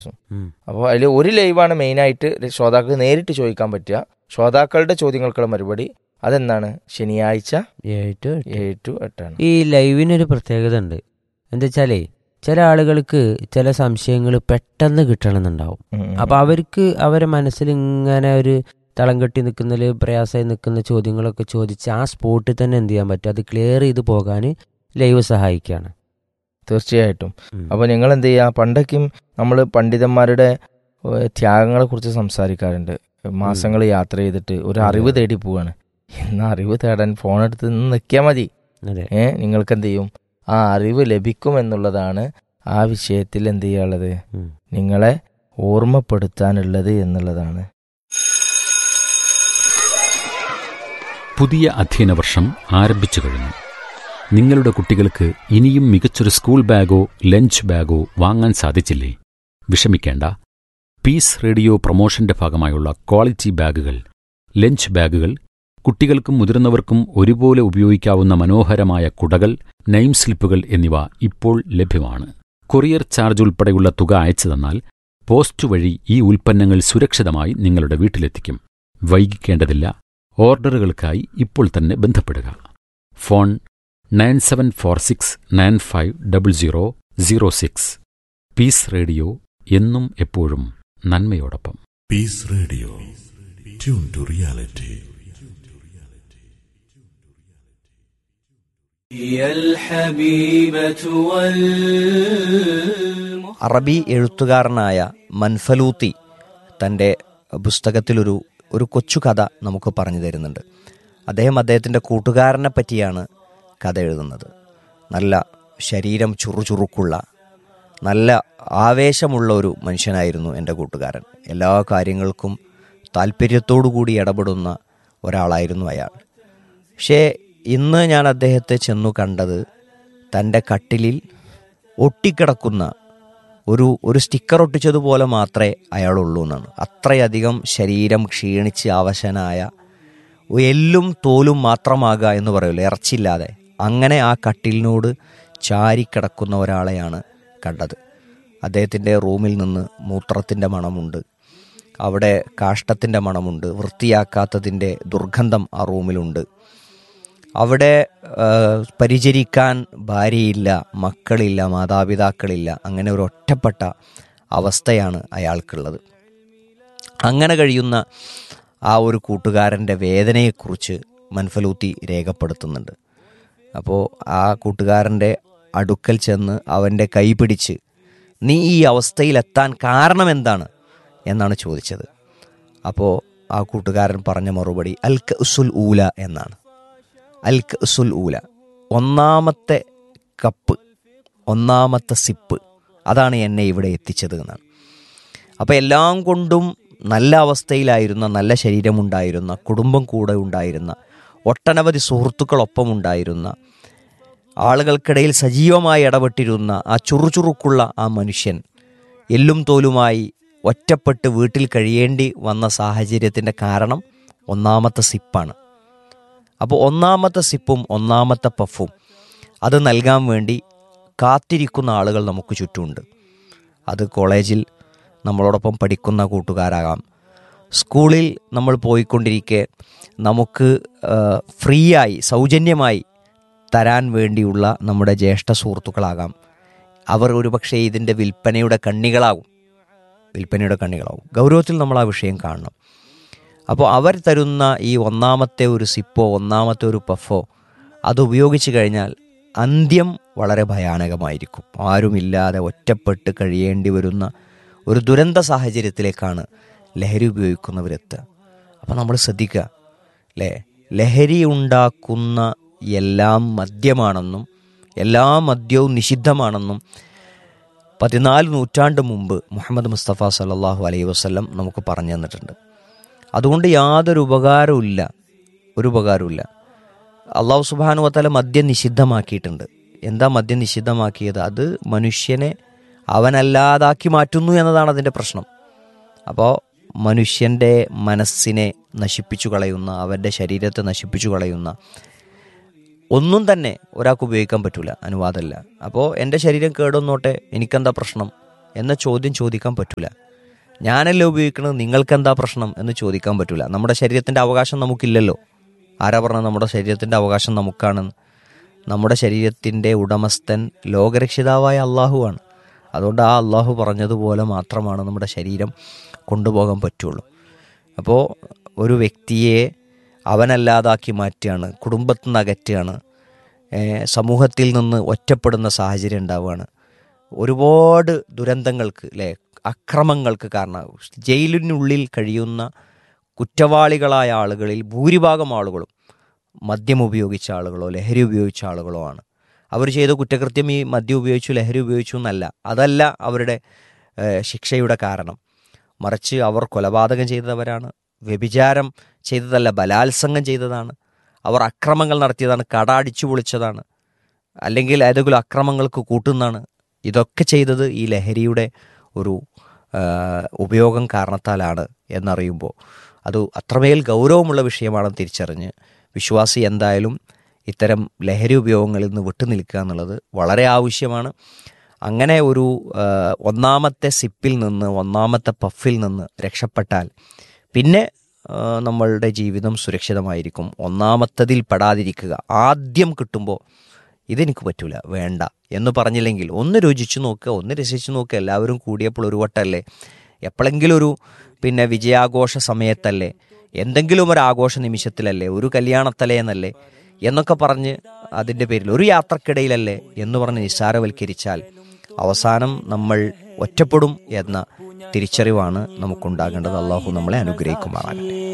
ദിവസവും ഉം. അപ്പോൾ അതിൽ ഒരു ലൈവാണ് മെയിനായിട്ട് ശ്രോതാക്കൾക്ക് നേരിട്ട് ചോദിക്കാൻ പറ്റുക ശ്രോതാക്കളുടെ ചോദ്യങ്ങൾക്കുള്ള മറുപടി അതെന്താണ് ശനിയാഴ്ച ഏഴ് to എട്ട്. ഏഴ് ടു എട്ടാണ് ഈ ലൈവിനൊരു പ്രത്യേകത ഉണ്ട് എന്താ വെച്ചാലേ ചില ആളുകൾക്ക് ചില സംശയങ്ങൾ പെട്ടെന്ന് കിട്ടണമെന്നുണ്ടാവും ഉം, ഉം. അപ്പൊ അവർക്ക് അവരെ മനസ്സിൽ ഇങ്ങനെ ഒരു തളം കെട്ടി നിൽക്കുന്നതിൽ പ്രയാസമായി നിൽക്കുന്ന ചോദ്യങ്ങളൊക്കെ ചോദിച്ച് ആ സ്പോട്ടിൽ തന്നെ എന്ത് ചെയ്യാൻ പറ്റും അത് ക്ലിയർ ചെയ്ത് പോകാൻ ലൈവ് സഹായിക്കുകയാണ് തീർച്ചയായിട്ടും ഉം. അപ്പോൾ നിങ്ങൾ എന്ത് ചെയ്യുക പണ്ടൊക്കെയും നമ്മൾ പണ്ഡിതന്മാരുടെ ഏഹ്, ത്യാഗങ്ങളെ കുറിച്ച് സംസാരിക്കാറുണ്ട് മാസങ്ങൾ യാത്ര ചെയ്തിട്ട് ഒരു അറിവ് തേടി പോവാണ് ഇന്ന് അറിവ് തേടാൻ ഫോൺ എടുത്ത് നിന്ന് നിൽക്കിയാൽ മതി അതെ ഏ നിങ്ങൾക്ക് എന്ത് ചെയ്യും ആ അറിവ് ലഭിക്കും എന്നുള്ളതാണ് ആ വിഷയത്തിൽ എന്ത് ചെയ്യാനുള്ളത് ഉം. നിങ്ങളെ ഓർമ്മപ്പെടുത്താനുള്ളത് എന്നുള്ളതാണ് പുതിയ അധ്യയന വർഷം ആരംഭിച്ചു കഴിഞ്ഞു നിങ്ങളുടെ കുട്ടികൾക്ക് ഇനിയും മികച്ചൊരു സ്കൂൾ ബാഗോ ലഞ്ച് ബാഗോ വാങ്ങാൻ സാധിച്ചില്ലേ വിഷമിക്കേണ്ട പീസ് റേഡിയോ പ്രൊമോഷന്റെ ഭാഗമായുള്ള ക്വാളിറ്റി ബാഗുകൾ ലഞ്ച് ബാഗുകൾ കുട്ടികൾക്കും മുതിർന്നവർക്കും ഒരുപോലെ ഉപയോഗിക്കാവുന്ന മനോഹരമായ കുടകൾ നെയിം സ്ലിപ്പുകൾ എന്നിവ ഇപ്പോൾ ലഭ്യമാണ് കൊറിയർ ചാർജ് ഉൾപ്പെടെയുള്ള തുക അയച്ചു തന്നാൽ പോസ്റ്റ് വഴി ഈ ഉൽപ്പന്നങ്ങൾ സുരക്ഷിതമായി നിങ്ങളുടെ വീട്ടിലെത്തിക്കും വൈകിക്കേണ്ടതില്ല ഓർഡറുകൾക്കായി ഇപ്പോൾ തന്നെ ബന്ധപ്പെടുക phone nine seven four six nine five double zero zero six peace radio എന്നും എപ്പോഴും നന്മയോടൊപ്പം Peace Radio. Tune to reality. هي الحبيبة والمحبة അറബി എഴുത്തുകാരനായ മൻഫലൂത്തി തൻ്റെ പുസ്തകത്തിലൊരു ഒരു കൊച്ചു കഥ നമുക്ക് പറഞ്ഞു തരുന്നുണ്ട് അദ്ദേഹം അദ്ദേഹത്തിൻ്റെ കൂട്ടുകാരനെ പറ്റിയാണ് കഥ എഴുതുന്നത് നല്ല ശരീരം ചുറുചുറുക്കുള്ള നല്ല ആവേശമുള്ള ഒരു മനുഷ്യനായിരുന്നു എൻ്റെ കൂട്ടുകാരൻ എല്ലാ കാര്യങ്ങൾക്കും താല്പര്യത്തോടു കൂടി ഇടപെടുന്ന ഒരാളായിരുന്നു അയാൾ പക്ഷേ ഇന്ന് ഞാൻ അദ്ദേഹത്തെ ചെന്നു കണ്ടത് തൻ്റെ കട്ടിലിൽ ഒട്ടിക്കിടക്കുന്ന ഒരു ഒരു സ്റ്റിക്കർ ഒട്ടിച്ചതുപോലെ മാത്രമേ അയാളുള്ളൂ എന്നാണ് അത്രയധികം ശരീരം ക്ഷീണിച്ച് അവശനായ എല്ലും തോലും മാത്രമാകുക എന്ന് പറയുമല്ലോ ഇറച്ചില്ലാതെ അങ്ങനെ ആ കട്ടിലിനോട് ചാരിക്കിടക്കുന്ന ഒരാളെയാണ് കണ്ടത് അദ്ദേഹത്തിൻ്റെ റൂമിൽ നിന്ന് മൂത്രത്തിൻ്റെ മണമുണ്ട് അവിടെ കാഷ്ടത്തിൻ്റെ മണമുണ്ട് വൃത്തിയാക്കാത്തതിൻ്റെ ദുർഗന്ധം ആ റൂമിലുണ്ട് അവിടെ ആ, പരിചരിക്കാൻ ഭാര്യയില്ല മക്കളില്ല മാതാപിതാക്കളില്ല അങ്ങനെ ഒരു ഒറ്റപ്പെട്ട അവസ്ഥയാണ് അയാൾക്കുള്ളത് അങ്ങനെ കഴിയുന്ന ആ ഒരു കൂട്ടുകാരൻ്റെ വേദനയെക്കുറിച്ച് മൻഫലൂത്തി രേഖപ്പെടുത്തുന്നുണ്ട് അപ്പോൾ ആ കൂട്ടുകാരൻ്റെ അടുക്കൽ ചെന്ന് അവൻ്റെ കൈ പിടിച്ച് നീ ഈ അവസ്ഥയിലെത്താൻ കാരണം എന്താണ് എന്നാണ് ചോദിച്ചത് അപ്പോൾ ആ കൂട്ടുകാരൻ പറഞ്ഞ മറുപടി അൽ കസുൽ ഊല എന്നാണ് അൽ കസുൽ ഊല ഒന്നാമത്തെ കപ്പ് ഒന്നാമത്തെ സിപ്പ് അതാണ് എന്നെ ഇവിടെ എത്തിച്ചത് എന്നാണ് അപ്പോൾ എല്ലാം കൊണ്ടും നല്ല അവസ്ഥയിലായിരുന്ന നല്ല ശരീരമുണ്ടായിരുന്ന കുടുംബം കൂടെ ഉണ്ടായിരുന്ന ഒട്ടനവധി സുഹൃത്തുക്കളൊപ്പം ഉണ്ടായിരുന്ന ആളുകൾക്കിടയിൽ സജീവമായി ഇടപെട്ടിരുന്ന ആ ചുറുചുറുക്കുള്ള ആ മനുഷ്യൻ എല്ലും തോലുമായി ഒറ്റപ്പെട്ട് വീട്ടിൽ കഴിയേണ്ടി വന്ന സാഹചര്യത്തിൻ്റെ കാരണം ഒന്നാമത്തെ സിപ്പാണ് അപ്പോൾ ഒന്നാമത്തെ സിപ്പും ഒന്നാമത്തെ പഫും അത് നൽകാൻ വേണ്ടി കാത്തിരിക്കുന്ന ആളുകൾ നമുക്ക് ചുറ്റുമുണ്ട് അത് കോളേജിൽ നമ്മളോടൊപ്പം പഠിക്കുന്ന കൂട്ടുകാരാകാം സ്കൂളിൽ നമ്മൾ പോയിക്കൊണ്ടിരിക്കെ നമുക്ക് ഫ്രീ ആയി സൗജന്യമായി തരാൻ വേണ്ടിയുള്ള നമ്മുടെ ജ്യേഷ്ഠ സുഹൃത്തുക്കളാകാം അവർ ഒരുപക്ഷെ ഇതിൻ്റെ വിൽപ്പനയുടെ കണ്ണികളാകും വിൽപ്പനയുടെ കണ്ണികളാവും ഗൗരവത്തിൽ നമ്മൾ ആ വിഷയം കാണണം അപ്പോൾ അവർ തരുന്ന ഈ ഒന്നാമത്തെ ഒരു സിപ്പോ ഒന്നാമത്തെ ഒരു പഫോ അത് ഉപയോഗിച്ച് കഴിഞ്ഞാൽ അന്ത്യം വളരെ ഭയാനകമായിരിക്കും ആരുമില്ലാതെ ഒറ്റപ്പെട്ട് കഴിയേണ്ടി വരുന്ന ഒരു ദുരന്ത സാഹചര്യത്തിലേക്കാണ് ലഹരി ഉപയോഗിക്കുന്നവരെത്തുക അപ്പോൾ നമ്മൾ ശ്രദ്ധിക്കുക അല്ലേ ലഹരി ഉണ്ടാക്കുന്ന എല്ലാം മദ്യമാണെന്നും എല്ലാ മദ്യവും നിഷിദ്ധമാണെന്നും പതിനാല് നൂറ്റാണ്ട് മുമ്പ് മുഹമ്മദ് മുസ്തഫ സല്ലാഹു അലൈഹി വസ്ലം നമുക്ക് പറഞ്ഞു തന്നിട്ടുണ്ട് അതുകൊണ്ട് യാതൊരു ഉപകാരവും ഒരു ഉപകാരവും അള്ളാഹു സുബാനു വത്താല മദ്യം നിഷിദ്ധമാക്കിയിട്ടുണ്ട് എന്താ മദ്യം നിഷിദ്ധമാക്കിയത് അത് മനുഷ്യനെ അവനല്ലാതാക്കി മാറ്റുന്നു എന്നതാണ് അതിൻ്റെ പ്രശ്നം അപ്പോൾ മനുഷ്യൻ്റെ മനസ്സിനെ നശിപ്പിച്ചു കളയുന്ന അവൻ്റെ ശരീരത്തെ നശിപ്പിച്ചു കളയുന്ന ഒന്നും തന്നെ ഒരാൾക്ക് ഉപയോഗിക്കാൻ പറ്റില്ല അനുവാദമല്ല അപ്പോൾ എൻ്റെ ശരീരം കേടൊന്നോട്ടെ എനിക്കെന്താ പ്രശ്നം എന്ന ചോദ്യം ചോദിക്കാൻ പറ്റൂല ഞാനല്ലേ ഉപയോഗിക്കുന്നത് നിങ്ങൾക്ക് എന്താ പ്രശ്നം എന്ന് ചോദിക്കാൻ പറ്റൂല നമ്മുടെ ശരീരത്തിൻ്റെ അവകാശം നമുക്കില്ലല്ലോ ആരാ പറഞ്ഞത് നമ്മുടെ ശരീരത്തിൻ്റെ അവകാശം നമുക്കാണെന്ന് നമ്മുടെ ശരീരത്തിൻ്റെ ഉടമസ്ഥൻ ലോകരക്ഷിതാവായ അള്ളാഹുവാണ് അതുകൊണ്ട് ആ അള്ളാഹു പറഞ്ഞതുപോലെ മാത്രമാണ് നമ്മുടെ ശരീരം കൊണ്ടുപോകാൻ പറ്റുള്ളൂ അപ്പോൾ ഒരു വ്യക്തിയെ അവനല്ലാതാക്കി മാറ്റുകയാണ് കുടുംബത്തിൽ നിന്ന് അകറ്റുകയാണ് ഏഹ് സമൂഹത്തിൽ നിന്ന് ഒറ്റപ്പെടുന്ന സാഹചര്യം ഉണ്ടാവുകയാണ് ഒരുപാട് ദുരന്തങ്ങൾക്ക് അല്ലേ അക്രമങ്ങൾക്ക് കാരണമാകും ജയിലിനുള്ളിൽ കഴിയുന്ന കുറ്റവാളികളായ ആളുകളിൽ ഭൂരിഭാഗം ആളുകളും മദ്യം ഉപയോഗിച്ച ആളുകളോ ലഹരി ഉപയോഗിച്ച ആളുകളോ ആണ് അവർ ചെയ്ത കുറ്റകൃത്യം ഈ മദ്യം ഉപയോഗിച്ചു ലഹരി ഉപയോഗിച്ചു എന്നല്ല അതല്ല അവരുടെ ഏഹ്, ശിക്ഷയുടെ കാരണം മറിച്ച് അവർ കൊലപാതകം ചെയ്തവരാണ് വ്യഭിചാരം ചെയ്തതല്ല ബലാത്സംഗം ചെയ്തതാണ് അവർ അക്രമങ്ങൾ നടത്തിയതാണ് കട അടിച്ചു പൊളിച്ചതാണ് അല്ലെങ്കിൽ ഏതെങ്കിലും അക്രമങ്ങൾക്ക് കൂട്ടുന്നതാണ് ഇതൊക്കെ ചെയ്തത് ഈ ലഹരിയുടെ ഒരു ആ, ഉപയോഗം കാരണത്താലാണ് എന്നറിയുമ്പോൾ അത് അത്രമേൽ ഗൗരവമുള്ള വിഷയമാണെന്ന് തിരിച്ചറിഞ്ഞ് വിശ്വാസി എന്തായാലും ഇത്തരം ലഹരി ഉപയോഗങ്ങളിൽ നിന്ന് വിട്ടുനിൽക്കുക എന്നുള്ളത് വളരെ ആവശ്യമാണ് അങ്ങനെ ഒരു ആ, ഒന്നാമത്തെ സിപ്പിൽ നിന്ന് ഒന്നാമത്തെ പഫിൽ നിന്ന് രക്ഷപ്പെട്ടാൽ പിന്നെ ആ, നമ്മളുടെ ജീവിതം സുരക്ഷിതമായിരിക്കും ഒന്നാമത്തതിൽ പെടാതിരിക്കുക ആദ്യം കിട്ടുമ്പോൾ ഇതെനിക്ക് പറ്റൂല വേണ്ട എന്ന് പറഞ്ഞില്ലെങ്കിൽ ഒന്ന് രുചിച്ചു നോക്കുക ഒന്ന് രസിച്ചു നോക്കുക എല്ലാവരും കൂടിയപ്പോൾ ഒരു വട്ടമല്ലേ എപ്പോഴെങ്കിലും ഒരു പിന്നെ വിജയാഘോഷ സമയത്തല്ലേ എന്തെങ്കിലും ഒരു ആഘോഷ നിമിഷത്തിലല്ലേ ഒരു കല്യാണത്തലേന്നല്ലേ എന്നൊക്കെ പറഞ്ഞ് അതിൻ്റെ പേരിൽ ഒരു യാത്രക്കിടയിലല്ലേ എന്ന് പറഞ്ഞ് നിസ്സാരവൽക്കരിച്ചാൽ അവസാനം നമ്മൾ ഒറ്റപ്പെടും എന്ന തിരിച്ചറിവാണ് നമുക്കുണ്ടാകേണ്ടത് അള്ളാഹു നമ്മളെ അനുഗ്രഹിക്കുമാറാകട്ടെ